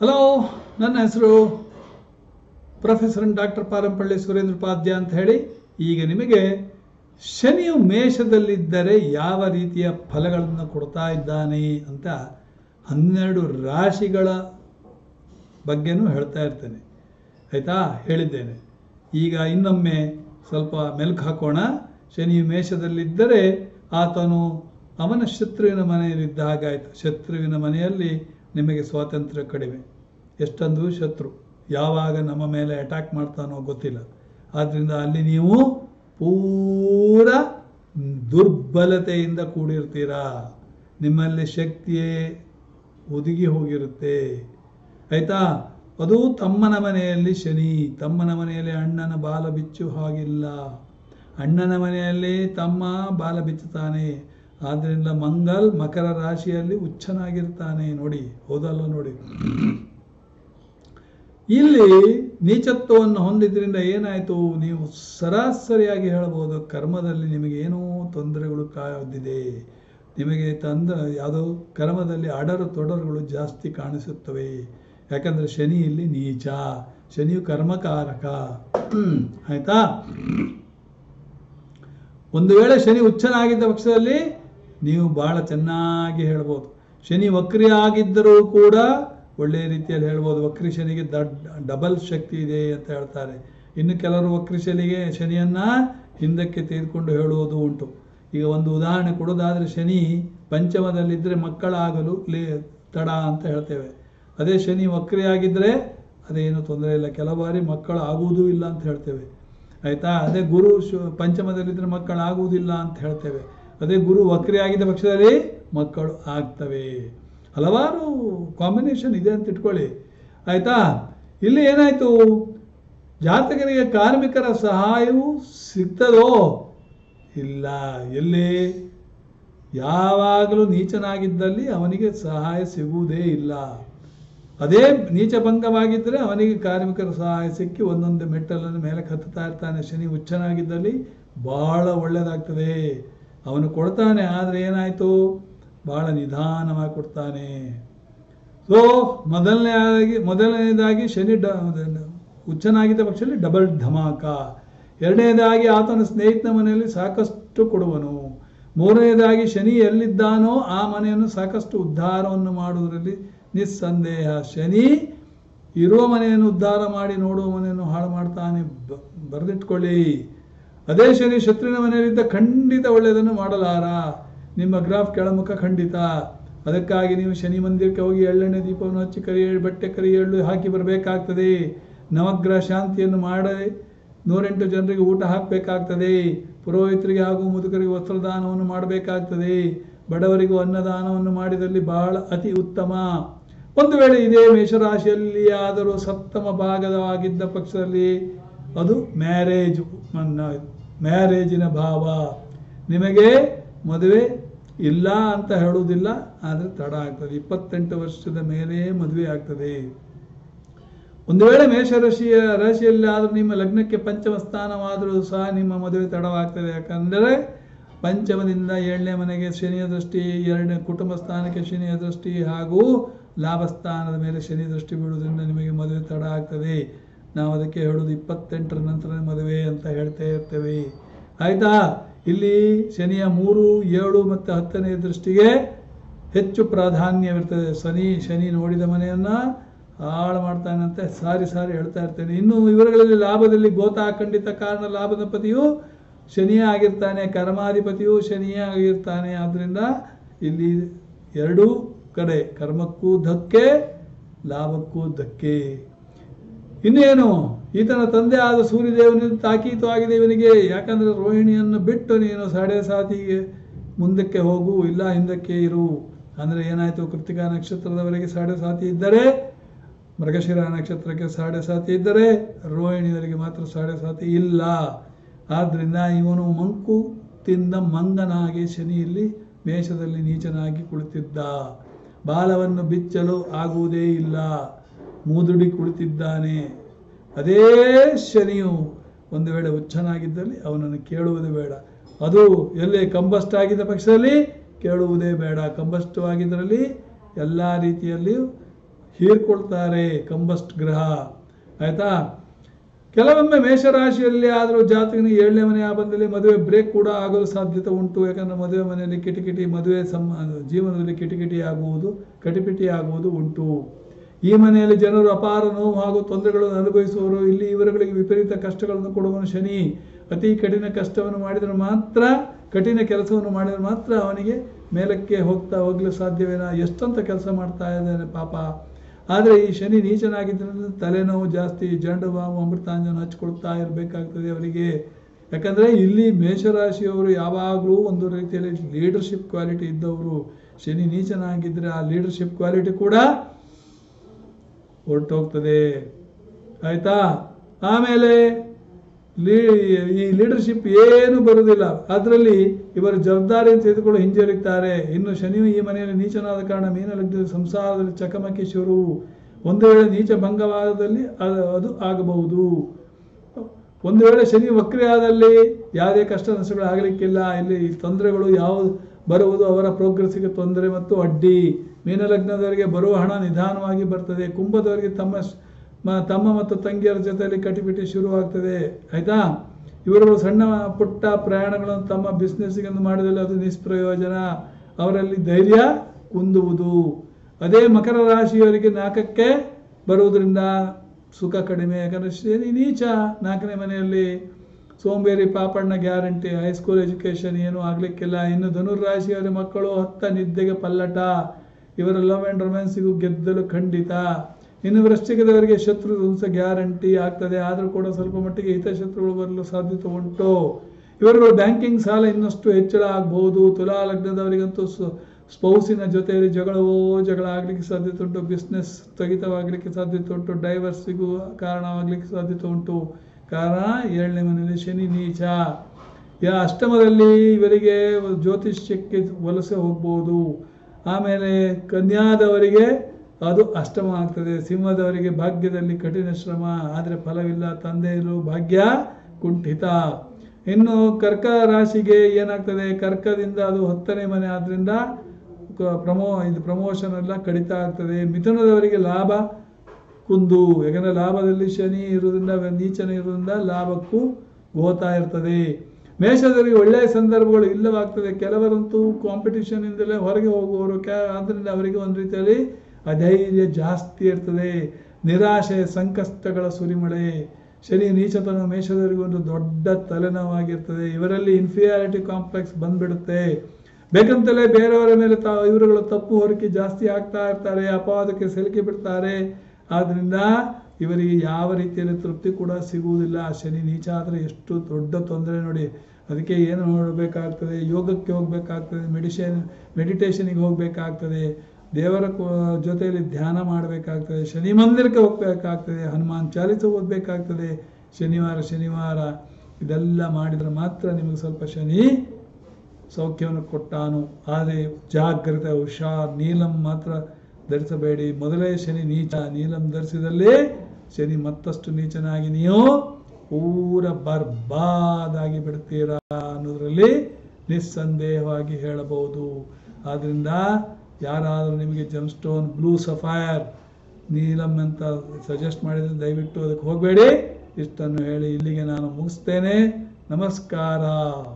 hello ನನ್ನ ಹೆಸರು professor doctor Parampalli Surendra Upadhya ಅಂತ ಹೇಳಿ ಈಗ ನಿಮಗೆ ಶನಿಯು ಮೇಷದಲ್ಲಿದ್ದರೆ ಯಾವ ರೀತಿಯ ಫಲಗಳನ್ನು ಕೊಡ್ತಾ ಇದ್ದಾನೆ ಅಂತ ಹನ್ನೆರಡು ರಾಶಿಗಳ ಬಗ್ಗೆನೂ ಹೇಳ್ತಾ ಇರ್ತೇನೆ ಆಯಿತಾ ಹೇಳಿದ್ದೇನೆ ಈಗ ಇನ್ನೊಮ್ಮೆ ಸ್ವಲ್ಪ ಮೆಲುಕು ಹಾಕೋಣ ಶನಿಯು ಮೇಷದಲ್ಲಿದ್ದರೆ ಆತನು ಅವನ ಶತ್ರುವಿನ ಮನೆಯಲ್ಲಿದ್ದ ಹಾಗಾಯಿತು ಶತ್ರುವಿನ ಮನೆಯಲ್ಲಿ ನಿಮಗೆ ಸ್ವಾತಂತ್ರ್ಯ ಕಡಿಮೆ ಎಷ್ಟೊಂದು ಶತ್ರು ಯಾವಾಗ ನಮ್ಮ ಮೇಲೆ ಅಟ್ಯಾಕ್ ಮಾಡ್ತಾನೋ ಗೊತ್ತಿಲ್ಲ ಆದ್ದರಿಂದ ಅಲ್ಲಿ ನೀವು ಪೂರ ದುರ್ಬಲತೆಯಿಂದ ಕೂಡಿರ್ತೀರಾ ನಿಮ್ಮಲ್ಲಿ ಶಕ್ತಿಯೇ ಒದಗಿ ಹೋಗಿರುತ್ತೆ ಆಯ್ತಾ ಅದು ತಮ್ಮನ ಮನೆಯಲ್ಲಿ ಶನಿ ತಮ್ಮನ ಮನೆಯಲ್ಲಿ ಅಣ್ಣನ ಬಾಲ ಬಿಚ್ಚು ಹಾಗಿಲ್ಲ ಅಣ್ಣನ ಮನೆಯಲ್ಲಿ ತಮ್ಮ ಬಾಲ ಬಿಚ್ಚುತ್ತಾನೆ ಆದ್ದರಿಂದ ಮಂಗಲ್ ಮಕರ ರಾಶಿಯಲ್ಲಿ ಉಚ್ಚನಾಗಿರ್ತಾನೆ ನೋಡಿ ಹೌದಲ್ಲ ನೋಡಿ ಇಲ್ಲಿ ನೀಚತ್ವವನ್ನು ಹೊಂದಿದ್ರಿಂದ ಏನಾಯಿತು ನೀವು ಸರಾಸರಿಯಾಗಿ ಹೇಳಬಹುದು ಕರ್ಮದಲ್ಲಿ ನಿಮಗೆ ಏನೋ ತೊಂದರೆಗಳು ಕಾದಿದೆ ನಿಮಗೆ ತಂದ ಯಾವುದೋ ಕರ್ಮದಲ್ಲಿ ಅಡರು ತೊಡರುಗಳು ಜಾಸ್ತಿ ಕಾಣಿಸುತ್ತವೆ ಯಾಕಂದರೆ ಶನಿ ಇಲ್ಲಿ ನೀಚ ಶನಿಯು ಕರ್ಮಕಾರಕ ಆಯ್ತಾ ಒಂದು ವೇಳೆ ಶನಿ ಉಚ್ಚನಾಗಿದ್ದ ಪಕ್ಷದಲ್ಲಿ ನೀವು ಬಹಳ ಚೆನ್ನಾಗಿ ಹೇಳ್ಬೋದು ಶನಿ ವಕ್ರಿ ಆಗಿದ್ದರೂ ಕೂಡ ಒಳ್ಳೆಯ ರೀತಿಯಲ್ಲಿ ಹೇಳ್ಬೋದು ವಕ್ರಿ ಶನಿಗೆ ದಡ್ ಡಬಲ್ ಶಕ್ತಿ ಇದೆ ಅಂತ ಹೇಳ್ತಾರೆ ಇನ್ನು ಕೆಲವರು ವಕ್ರಿ ಶನಿಗೆ ಶನಿಯನ್ನ ಹಿಂದಕ್ಕೆ ತೆಗೆದುಕೊಂಡು ಹೇಳುವುದು ಉಂಟು ಈಗ ಒಂದು ಉದಾಹರಣೆ ಕೊಡೋದಾದರೆ ಶನಿ ಪಂಚಮದಲ್ಲಿದ್ದರೆ ಮಕ್ಕಳಾಗಲು ಲೇ ತಡ ಅಂತ ಹೇಳ್ತೇವೆ ಅದೇ ಶನಿ ವಕ್ರಿ ಆಗಿದ್ದರೆ ಅದೇನು ತೊಂದರೆ ಇಲ್ಲ ಕೆಲವು ಬಾರಿ ಮಕ್ಕಳು ಆಗುವುದೂ ಇಲ್ಲ ಅಂತ ಹೇಳ್ತೇವೆ ಆಯಿತಾ ಅದೇ ಗುರು ಶು ಪಂಚಮದಲ್ಲಿದ್ದರೆ ಮಕ್ಕಳು ಆಗುವುದಿಲ್ಲ ಅಂತ ಹೇಳ್ತೇವೆ ಅದೇ ಗುರು ವಕ್ರಿ ಆಗಿದ್ದ ಪಕ್ಷದಲ್ಲಿ ಮಕ್ಕಳು ಆಗ್ತವೆ ಹಲವಾರು ಕಾಂಬಿನೇಷನ್ ಇದೆ ಅಂತ ಇಟ್ಕೊಳ್ಳಿ ಆಯಿತಾ ಇಲ್ಲಿ ಏನಾಯಿತು ಜಾತಕರಿಗೆ ಕಾರ್ಮಿಕರ ಸಹಾಯವು ಸಿಗ್ತದೋ ಇಲ್ಲ ಎಲ್ಲಿ ಯಾವಾಗಲೂ ನೀಚನಾಗಿದ್ದಲ್ಲಿ ಅವನಿಗೆ ಸಹಾಯ ಸಿಗುವುದೇ ಇಲ್ಲ ಅದೇ ನೀಚಭಂಗವಾಗಿದ್ದರೆ ಅವನಿಗೆ ಕಾರ್ಮಿಕರ ಸಹಾಯ ಸಿಕ್ಕಿ ಒಂದೊಂದು ಮೆಟ್ಟಲನ್ನು ಮೇಲೆ ಹತ್ತುತ್ತಾ ಇರ್ತಾನೆ ಶನಿ ಹುಚ್ಚನಾಗಿದ್ದಲ್ಲಿ ಬಹಳ ಒಳ್ಳೆಯದಾಗ್ತದೆ ಅವನು ಕೊಡ್ತಾನೆ ಆದರೆ ಏನಾಯಿತು ಬಹಳ ನಿಧಾನವಾಗಿ ಕೊಡ್ತಾನೆ ಸೊ ಮೊದಲನೇದಾಗಿ ಮೊದಲನೇದಾಗಿ ಶನಿ ಡ ಹುಚ್ಚನಾಗಿದ್ದ ಪಕ್ಷದಲ್ಲಿ ಡಬಲ್ ಧಮಾಕ ಎರಡನೇದಾಗಿ ಆತನ ಸ್ನೇಹಿತನ ಮನೆಯಲ್ಲಿ ಸಾಕಷ್ಟು ಕೊಡುವನು ಮೂರನೇದಾಗಿ ಶನಿ ಎಲ್ಲಿದ್ದಾನೋ ಆ ಮನೆಯನ್ನು ಸಾಕಷ್ಟು ಉದ್ಧಾರವನ್ನು ಮಾಡುವುದರಲ್ಲಿ ನಿಸ್ಸಂದೇಹ ಶನಿ ಇರುವ ಮನೆಯನ್ನು ಉದ್ಧಾರ ಮಾಡಿ ನೋಡುವ ಮನೆಯನ್ನು ಹಾಳು ಮಾಡ್ತಾನೆ ಬ ಬರೆದಿಟ್ಕೊಳ್ಳಿ ಅದೇ ಶನಿ ಶತ್ರುವಿನ ಮನೆಯಲ್ಲಿದ್ದ ಖಂಡಿತ ಒಳ್ಳೆಯದನ್ನು ಮಾಡಲಾರ ನಿಮ್ಮ ಗ್ರಾಫ್ ಕೆಳಮುಖ ಖಂಡಿತ ಅದಕ್ಕಾಗಿ ನೀವು ಶನಿ ಮಂದಿರಕ್ಕೆ ಹೋಗಿ ಎಳ್ಳೆಣ್ಣೆ ದೀಪವನ್ನು ಹಚ್ಚಿ ಕರಿ ಬಟ್ಟೆ ಕರಿ ಎಳ್ಳು ಹಾಕಿ ಬರಬೇಕಾಗ್ತದೆ ನವಗ್ರಹ ಶಾಂತಿಯನ್ನು ಮಾಡಿ ನೂರೆಂಟು ಜನರಿಗೆ ಊಟ ಹಾಕಬೇಕಾಗ್ತದೆ ಪುರೋಹಿತರಿಗೆ ಹಾಗೂ ಮುದುಕರಿಗೆ ವಸ್ತ್ರದಾನವನ್ನು ಮಾಡಬೇಕಾಗ್ತದೆ ಬಡವರಿಗೂ ಅನ್ನದಾನವನ್ನು ಮಾಡಿದಲ್ಲಿ ಬಹಳ ಅತಿ ಉತ್ತಮ ಒಂದು ವೇಳೆ ಇದೇ ಮೇಷರಾಶಿಯಲ್ಲಿ ಆದರೂ ಸಪ್ತಮ ಭಾಗದವಾಗಿದ್ದ ಪಕ್ಷದಲ್ಲಿ ಅದು ಮ್ಯಾರೇಜ್ ಮ್ಯಾರೇಜಿನ ಭಾವ ನಿಮಗೆ ಮದುವೆ ಇಲ್ಲ ಅಂತ ಹೇಳುವುದಿಲ್ಲ ಆದರೆ ತಡ ಆಗ್ತದೆ ಇಪ್ಪತ್ತೆಂಟು ವರ್ಷದ ಮೇಲೆ ಮದುವೆ ಆಗ್ತದೆ ಒಂದು ವೇಳೆ ಮೇಷರಾಶಿಯ ರಾಶಿಯಲ್ಲಿ ಆದರೂ ನಿಮ್ಮ ಲಗ್ನಕ್ಕೆ ಪಂಚಮ ಸ್ಥಾನವಾದರೂ ಸಹ ನಿಮ್ಮ ಮದುವೆ ತಡವಾಗ್ತದೆ ಯಾಕಂದರೆ ಪಂಚಮದಿಂದ ಏಳನೇ ಮನೆಗೆ ಶನಿಯ ದೃಷ್ಟಿ ಎರಡನೇ ಕುಟುಂಬ ಸ್ಥಾನಕ್ಕೆ ಶನಿಯ ದೃಷ್ಟಿ ಹಾಗೂ ಲಾಭಸ್ಥಾನದ ಮೇಲೆ ಶನಿ ದೃಷ್ಟಿ ಬೀಳುವುದರಿಂದ ನಿಮಗೆ ಮದುವೆ ತಡ ಆಗ್ತದೆ ನಾವು ಅದಕ್ಕೆ ಹೇಳೋದು ಇಪ್ಪತ್ತೆಂಟರ ನಂತರ ಮದುವೆ ಅಂತ ಹೇಳ್ತಾ ಇರ್ತೇವೆ ಆಯಿತಾ ಇಲ್ಲಿ ಶನಿಯ ಮೂರು ಏಳು ಮತ್ತು ಹತ್ತನೇ ದೃಷ್ಟಿಗೆ ಹೆಚ್ಚು ಪ್ರಾಧಾನ್ಯವಿರ್ತದೆ ಶನಿ ಶನಿ ನೋಡಿದ ಮನೆಯನ್ನು ಹಾಳು ಮಾಡ್ತಾನಂತೆ ಸಾರಿ ಸಾರಿ ಹೇಳ್ತಾ ಇರ್ತೇನೆ ಇನ್ನು ಇವರುಗಳಲ್ಲಿ ಲಾಭದಲ್ಲಿ ಗೋತಾ ಖಂಡಿತ ಕಾರಣ ಲಾಭದ ಪತಿಯು ಶನಿಯೇ ಆಗಿರ್ತಾನೆ ಕರ್ಮಾಧಿಪತಿಯು ಶನಿಯೇ ಆಗಿರ್ತಾನೆ ಆದ್ದರಿಂದ ಇಲ್ಲಿ ಎರಡೂ ಕಡೆ ಕರ್ಮಕ್ಕೂ ಧಕ್ಕೆ ಲಾಭಕ್ಕೂ ಧಕ್ಕೆ ಇನ್ನೇನು ಈತನ ತಂದೆ ಆದ ಸೂರ್ಯದೇವನಿಂದ ತಾಕೀತು ಆಗಿದೆ ಇವನಿಗೆ ಯಾಕಂದರೆ ರೋಹಿಣಿಯನ್ನು ಬಿಟ್ಟು ನೀನು ಸಾಡೆ ಸಾತಿಗೆ ಮುಂದಕ್ಕೆ ಹೋಗು ಇಲ್ಲ ಹಿಂದಕ್ಕೆ ಇರು ಅಂದರೆ ಏನಾಯಿತು ಕೃತಿಕಾ ನಕ್ಷತ್ರದವರೆಗೆ ಸಾಡೆ ಸಾತಿ ಇದ್ದರೆ ಮೃಗಶಿರ ನಕ್ಷತ್ರಕ್ಕೆ ಸಾಡೆ ಸಾತಿ ಇದ್ದರೆ ರೋಹಿಣಿಯವರಿಗೆ ಮಾತ್ರ ಸಾಡೆ ಸಾತಿ ಇಲ್ಲ ಆದ್ದರಿಂದ ಇವನು ಮಂಕು ತಿಂದ ಮಂಗನಾಗಿ ಶನಿಯಲ್ಲಿ ಮೇಷದಲ್ಲಿ ನೀಚನಾಗಿ ಕುಳಿತಿದ್ದ ಬಾಲವನ್ನು ಬಿಚ್ಚಲು ಆಗುವುದೇ ಇಲ್ಲ ಮೂದುಡಿ ಕುಳಿತಿದ್ದಾನೆ ಅದೇ ಶನಿಯು ಒಂದು ವೇಳೆ ಹುಚ್ಚನಾಗಿದ್ದಲ್ಲಿ ಅವನನ್ನು ಕೇಳುವುದು ಬೇಡ ಅದು ಎಲ್ಲಿ ಕಂಬಸ್ಟ್ ಆಗಿದ್ದ ಪಕ್ಷದಲ್ಲಿ ಕೇಳುವುದೇ ಬೇಡ ಕಂಬಸ್ಟವಾಗಿದ್ದರಲ್ಲಿ ಎಲ್ಲ ರೀತಿಯಲ್ಲಿಯೂ ಹೀರ್ಕೊಳ್ತಾರೆ ಕಂಬಸ್ಟ್ ಗ್ರಹ ಆಯ್ತಾ ಕೆಲವೊಮ್ಮೆ ಮೇಷರಾಶಿಯಲ್ಲಿ ಆದರೂ ಜಾತಕನಿಗೆ ಏಳನೇ ಮನೆ ಬಂದಲ್ಲಿ ಮದುವೆ ಬ್ರೇಕ್ ಕೂಡ ಆಗಲು ಸಾಧ್ಯತೆ ಉಂಟು ಯಾಕಂದ್ರೆ ಮದುವೆ ಮನೆಯಲ್ಲಿ ಕಿಟಿಕಿಟಿ ಮದುವೆ ಸಮ ಜೀವನದಲ್ಲಿ ಕಿಟಿಕಿಟಿ ಆಗುವುದು ಕಟಿಪಿಟಿ ಆಗುವುದು ಉಂಟು ಈ ಮನೆಯಲ್ಲಿ ಜನರು ಅಪಾರ ನೋವು ಹಾಗೂ ತೊಂದರೆಗಳನ್ನು ಅನುಭವಿಸುವವರು ಇಲ್ಲಿ ಇವರುಗಳಿಗೆ ವಿಪರೀತ ಕಷ್ಟಗಳನ್ನು ಕೊಡುವನು ಶನಿ ಅತಿ ಕಠಿಣ ಕಷ್ಟವನ್ನು ಮಾಡಿದರೆ ಮಾತ್ರ ಕಠಿಣ ಕೆಲಸವನ್ನು ಮಾಡಿದರೆ ಮಾತ್ರ ಅವನಿಗೆ ಮೇಲಕ್ಕೆ ಹೋಗ್ತಾ ಹೋಗಲು ಸಾಧ್ಯವೇನ ಎಷ್ಟಂತ ಕೆಲಸ ಮಾಡ್ತಾ ಇದ್ದಾನೆ ಪಾಪ ಆದರೆ ಈ ಶನಿ ನೀಚನಾಗಿದ್ದರಿಂದ ತಲೆನೋವು ಜಾಸ್ತಿ ಜಂಡು ಬಾವು ಅಮೃತಾಂಜನ ಹಚ್ಕೊಳ್ತಾ ಇರಬೇಕಾಗ್ತದೆ ಅವರಿಗೆ ಯಾಕಂದರೆ ಇಲ್ಲಿ ಮೇಷರಾಶಿಯವರು ಯಾವಾಗಲೂ ಒಂದು ರೀತಿಯಲ್ಲಿ ಲೀಡರ್ಶಿಪ್ ಕ್ವಾಲಿಟಿ ಇದ್ದವರು ಶನಿ ನೀಚನಾಗಿದ್ದರೆ ಆ ಲೀಡರ್ಶಿಪ್ ಕ್ವಾಲಿಟಿ ಕೂಡ ಹೊರಟೋಗ್ತದೆ ಆಯ್ತಾ ಆಮೇಲೆ ಲೀ ಈ ಲೀಡರ್ಶಿಪ್ ಏನು ಬರುವುದಿಲ್ಲ ಅದರಲ್ಲಿ ಇವರು ಜವಾಬ್ದಾರಿ ತೆಗೆದುಕೊಂಡು ಹಿಂಜರಿತಾರೆ ಇನ್ನು ಶನಿಯು ಈ ಮನೆಯಲ್ಲಿ ನೀಚನಾದ ಕಾರಣ ಮೀನ ಲಗ್ನದ ಸಂಸಾರದಲ್ಲಿ ಚಕಮಕಿ ಶುರು ಒಂದು ವೇಳೆ ನೀಚ ಭಂಗವಾದದಲ್ಲಿ ಅದು ಅದು ಆಗಬಹುದು ಒಂದು ವೇಳೆ ಶನಿ ವಕ್ರಿಯಾದಲ್ಲಿ ಯಾವುದೇ ಕಷ್ಟ ನಷ್ಟಗಳು ಆಗಲಿಕ್ಕಿಲ್ಲ ಇಲ್ಲಿ ತೊಂದರೆಗಳು ಯಾವುದು ಬರುವುದು ಅವರ ಪ್ರೋಗ್ರೆಸ್ಸಿಗೆ ತೊಂದರೆ ಮತ್ತು ಅಡ್ಡಿ ಮೀನಲಗ್ನದವರಿಗೆ ಬರುವ ಹಣ ನಿಧಾನವಾಗಿ ಬರ್ತದೆ ಕುಂಭದವರಿಗೆ ತಮ್ಮ ಸ್- ಮ- ತಮ್ಮ ಮತ್ತು ತಂಗಿಯರ ಜೊತೆಯಲ್ಲಿ ಕಟಿಪಿಟಿ ಶುರುವಾಗ್ತದೆ ಆಯ್ತಾ ಇವರುಗಳು ಸಣ್ಣ ಪುಟ್ಟ ಪ್ರಯಾಣಗಳನ್ನು ತಮ್ಮ ಬಿಸ್ನೆಸ್ಸಿಗೆ ಮಾಡಿದಲ್ಲಿ ಅದು ನಿಷ್ಪ್ರಯೋಜನ ಅವರಲ್ಲಿ ಧೈರ್ಯ ಕುಂದುವುದು ಅದೇ ಮಕರ ರಾಶಿಯವರಿಗೆ ನಾಲ್ಕಕ್ಕೆ ಬರುವುದರಿಂದ ಸುಖ ಕಡಿಮೆ ಯಾಕಂದರೆ ಶನಿ ನೀಚ ನಾಲ್ಕನೇ ಮನೆಯಲ್ಲಿ ಸೋಂಬೇರಿ ಪಾಪಣ್ಣ ಗ್ಯಾರಂಟಿ ಹೈಸ್ಕೂಲ್ ಎಜುಕೇಷನ್ ಏನೂ ಆಗಲಿಕ್ಕಿಲ್ಲ ಇನ್ನು ಧನುರ್ರಾಶಿಯವರ ಮಕ್ಕಳು ಹತ್ತ ನಿದ್ದೆಗೆ ಪಲ್ಲಟ ಇವರ ಲವ್ ಆ್ಯಂಡ್ ರೊಮ್ಯಾನ್ಸಿಗೂ ಗೆದ್ದಲು ಖಂಡಿತ ಇನ್ನು ವೃಶ್ಚಿಕದವರಿಗೆ ಶತ್ರು ಧ್ವಂಸ ಗ್ಯಾರಂಟಿ ಆಗ್ತದೆ ಆದರೂ ಕೂಡ ಸ್ವಲ್ಪ ಮಟ್ಟಿಗೆ ಹಿತಶತ್ರುಗಳು ಬರಲು ಸಾಧ್ಯತೆ ಉಂಟು ಇವರುಗಳು ಬ್ಯಾಂಕಿಂಗ್ ಸಾಲ ಇನ್ನಷ್ಟು ಹೆಚ್ಚಳ ಆಗಬಹುದು ತುಲಾ ಲಗ್ನದವರಿಗಂತೂ ಸ- ಸ್ಪೌಸಿನ ಜೊತೆಯಲ್ಲಿ ಜಗಳವೋ ಜಗಳ ಆಗಲಿಕ್ಕೆ ಸಾಧ್ಯತೆ ಉಂಟು ಬಿಸ್ನೆಸ್ ಸ್ಥಗಿತವಾಗಲಿಕ್ಕೆ ಸಾಧ್ಯತೆ ಉಂಟು ಡೈವರ್ಸಿಗೂ ಕಾರಣವಾಗಲಿಕ್ಕೆ ಸಾಧ್ಯತೆ ಉಂಟು ಕಾರಣ ಏಳನೇ ಮನೆಯಲ್ಲಿ ಶನಿ ನೀಚ ಯಾ ಅಷ್ಟಮದಲ್ಲಿ ಇವರಿಗೆ ಜ್ಯೋತಿಷ್ಯಕ್ಕೆ ವಲಸೆ ಹೋಗ್ಬೋದು ಆಮೇಲೆ ಕನ್ಯಾದವರಿಗೆ ಅದು ಅಷ್ಟಮ ಆಗ್ತದೆ ಸಿಂಹದವರಿಗೆ ಭಾಗ್ಯದಲ್ಲಿ ಕಠಿಣ ಶ್ರಮ ಆದರೆ ಫಲವಿಲ್ಲ ತಂದೆಯಲು ಭಾಗ್ಯ ಕುಂಠಿತ ಇನ್ನು ಕರ್ಕ ರಾಶಿಗೆ ಏನಾಗ್ತದೆ ಕರ್ಕದಿಂದ ಅದು ಹತ್ತನೇ ಮನೆ ಆದ್ರಿಂದ ಕ- ಪ್ರಮೋ ಇದು ಪ್ರಮೋಷನ್ ಎಲ್ಲ ಕಡಿತ ಆಗ್ತದೆ ಮಿಥುನದವರಿಗೆ ಲಾಭ ಕುಂದು ಯಾಕಂದರೆ ಲಾಭದಲ್ಲಿ ಶನಿ ಇರುವುದರಿಂದ ನೀಚನ ಇರುವುದರಿಂದ ಲಾಭಕ್ಕೂ ಹೋಗ್ತಾ ಇರ್ತದೆ ಮೇಷದವರಿಗೆ ಒಳ್ಳೆಯ ಸಂದರ್ಭಗಳು ಇಲ್ಲವಾಗ್ತದೆ ಕೆಲವರಂತೂ ಕಾಂಪಿಟಿಷನ್ ಇಂದಲೇ ಹೊರಗೆ ಹೋಗುವವರು ಕ್ಯಾ ಆದ್ದರಿಂದ ಅವರಿಗೆ ಒಂದು ರೀತಿಯಲ್ಲಿ ಅಧೈರ್ಯ ಜಾಸ್ತಿ ಇರ್ತದೆ ನಿರಾಶೆ ಸಂಕಷ್ಟಗಳ ಸುರಿಮಳೆ ಶನಿ ನೀಚತನ ಮೇಷದವರಿಗೆ ಒಂದು ದೊಡ್ಡ ತಲೆನೋವಾಗಿರ್ತದೆ ಇವರಲ್ಲಿ ಇನ್ಫಿಯಾರಿಟಿ ಕಾಂಪ್ಲೆಕ್ಸ್ ಬಂದ್ಬಿಡುತ್ತೆ ಬೇಕಂತಲೇ ಬೇರೆಯವರ ಮೇಲೆ ತಾ ಇವರುಗಳು ತಪ್ಪು ಹೊರಕೆ ಜಾಸ್ತಿ ಆಗ್ತಾ ಇರ್ತಾರೆ ಅಪವಾದಕ್ಕೆ ಸಿಲುಕಿ ಬಿಡ್ತಾರೆ ಆದ್ರಿಂದ ಇವರಿಗೆ ಯಾವ ರೀತಿಯಲ್ಲಿ ತೃಪ್ತಿ ಕೂಡ ಸಿಗುವುದಿಲ್ಲ ಶನಿ ನೀಚ ಆದರೆ ಎಷ್ಟು ದೊಡ್ಡ ತೊಂದರೆ ನೋಡಿ ಅದಕ್ಕೆ ಏನು ನೋಡಬೇಕಾಗ್ತದೆ ಯೋಗಕ್ಕೆ ಹೋಗಬೇಕಾಗ್ತದೆ ಮೆಡಿಷನ್ ಮೆಡಿಟೇಷನಿಗೆ ಹೋಗಬೇಕಾಗ್ತದೆ ದೇವರ ಕೋ- ಜೊತೆಯಲ್ಲಿ ಧ್ಯಾನ ಮಾಡಬೇಕಾಗ್ತದೆ ಶನಿ ಮಂದಿರಕ್ಕೆ ಹೋಗಬೇಕಾಗ್ತದೆ ಹನುಮಾನ್ ಚಾಲಿಸ ಓದಬೇಕಾಗ್ತದೆ ಶನಿವಾರ ಶನಿವಾರ ಇದೆಲ್ಲ ಮಾಡಿದರೆ ಮಾತ್ರ ನಿಮಗೆ ಸ್ವಲ್ಪ ಶನಿ ಸೌಖ್ಯವನ್ನು ಕೊಟ್ಟಾನು ಆದರೆ ಜಾಗ್ರತೆ ಹುಷಾರ್ ನೀಲಂ ಮಾತ್ರ ಧರಿಸಬೇಡಿ ಮೊದಲೇ ಶನಿ ನೀಚ ನೀಲಂ ಧರಿಸಿದಲ್ಲಿ ಶನಿ ಮತ್ತಷ್ಟು ನೀಚನಾಗಿ ನೀವು ಪೂರ ಬರ್ಬಾದಾಗಿ ಬಿಡ್ತೀರಾ ಅನ್ನೋದ್ರಲ್ಲಿ ನಿಸ್ಸಂದೇಹವಾಗಿ ಹೇಳಬಹುದು ಆದ್ರಿಂದ ಯಾರಾದರೂ ನಿಮಗೆ ಜಮ್ಸ್ಟೋನ್ ಬ್ಲೂ ಸಫೈರ್ ನೀಲಂ ಅಂತ ಸಜೆಸ್ಟ್ ಮಾಡಿದರೆ ದಯವಿಟ್ಟು ಅದಕ್ಕೆ ಹೋಗಬೇಡಿ ಇಷ್ಟನ್ನು ಹೇಳಿ ಇಲ್ಲಿಗೆ ನಾನು ಮುಗಿಸ್ತೇನೆ ನಮಸ್ಕಾರ